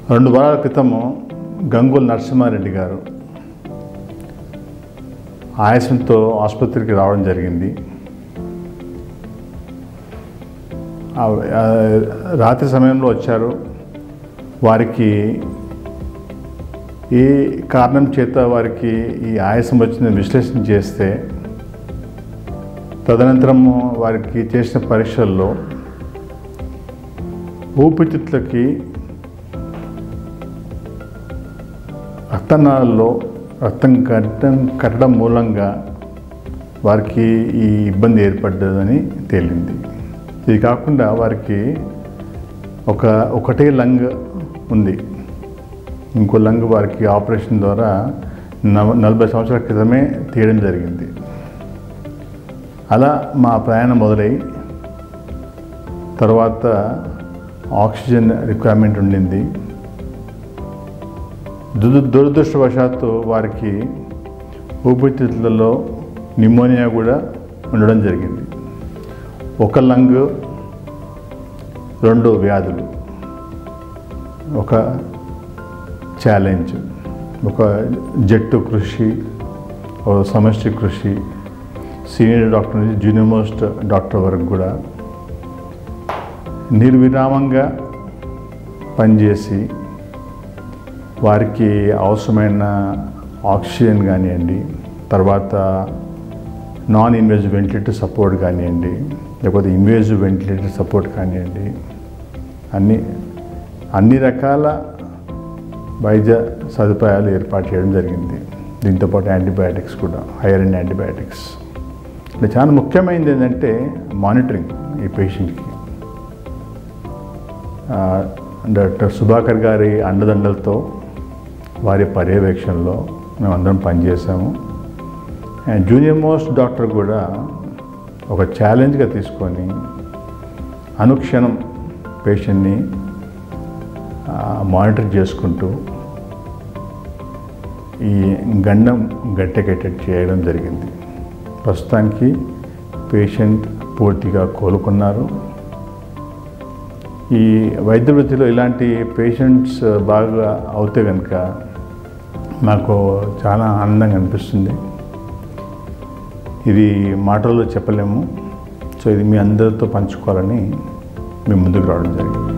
రెండు వారాల క్రితము గంగూల్ నరసింహారెడ్డి గారు ఆయాసంతో ఆసుపత్రికి రావడం జరిగింది ఆ- ఆ రాత్రి సమయంలో వచ్చారు వారికి ఏ కారణం చేత వారికి ఈ ఆయాసం వచ్చిందని విశ్లేషణ చేస్తే తదనంతరము వారికి చేసిన పరీక్షల్లో ఊపిరితిత్తులకి రక్తనాళాల్లో రక్తం కట్టడం కట్టడం మూలంగా వారికి ఈ ఇబ్బంది ఏర్పడ్డదని తేలింది ఇది కాకుండా వారికి ఒక ఒకటే లంగ్ ఉంది ఇంకో లంగ్ వారికి ఆపరేషన్ ద్వారా నవ- నలభై సంవత్సరాల క్రితమే తీయడం జరిగింది అలా మా ప్రయాణం మొదలై తర్వాత ఆక్సిజన్ రిక్వైర్మెంట్ ఉండింది దురద దురదృష్టవశాత్తు వారికి ఊపిరితిత్తులలో నిమోనియా కూడా ఉండడం జరిగింది ఒక లంగ్ రెండు వ్యాధులు ఒక ఛాలెంజ్ ఒక జట్టు కృషి ఒక సమష్టి కృషి సీనియర్ డాక్టర్ నుంచి జూనియర్ మోస్ట్ డాక్టర్ వరకు కూడా నిర్విరామంగా పనిచేసి వారికి అవసరమైన ఆక్సిజన్ కానివ్వండి తర్వాత నాన్ ఇన్వేజివ్ వెంటిలేటర్ సపోర్ట్ కానివ్వండి లేకపోతే ఇన్వేజివ్ వెంటిలేటర్ సపోర్ట్ కానివ్వండి అన్ని అన్ని రకాల వైద్య సదుపాయాలు ఏర్పాటు చేయడం జరిగింది దీంతోపాటు యాంటీబయాటిక్స్ కూడా హైయర్ అండ్ యాంటీబయాటిక్స్ అంటే చాలా ముఖ్యమైనది ఏంటంటే మానిటరింగ్ ఈ పేషెంట్కి ఆ, డాక్టర్ సుధాకర్ గారి అండదండలతో వారి పర్యవేక్షణలో మేము అందరం పనిచేసాము అండ్ జూనియర్ మోస్ట్ డాక్టర్ కూడా ఒక ఛాలెంజ్గా తీసుకొని అనుక్షణం పేషెంట్ని మానిటర్ చేసుకుంటూ ఈ గండం గట్టెకెట్టెట్ చేయడం జరిగింది ప్రస్తుతానికి పేషెంట్ పూర్తిగా కోలుకున్నారు ఈ వైద్య వృత్తిలో ఇలాంటి పేషెంట్స్ బాగా అవుతే కనుక నాకు చాలా ఆనందంగా అనిపిస్తుంది ఇది మాటల్లో చెప్పలేము సో ఇది మీ అందరితో పంచుకోవాలని మేము ముందుకు రావడం జరిగింది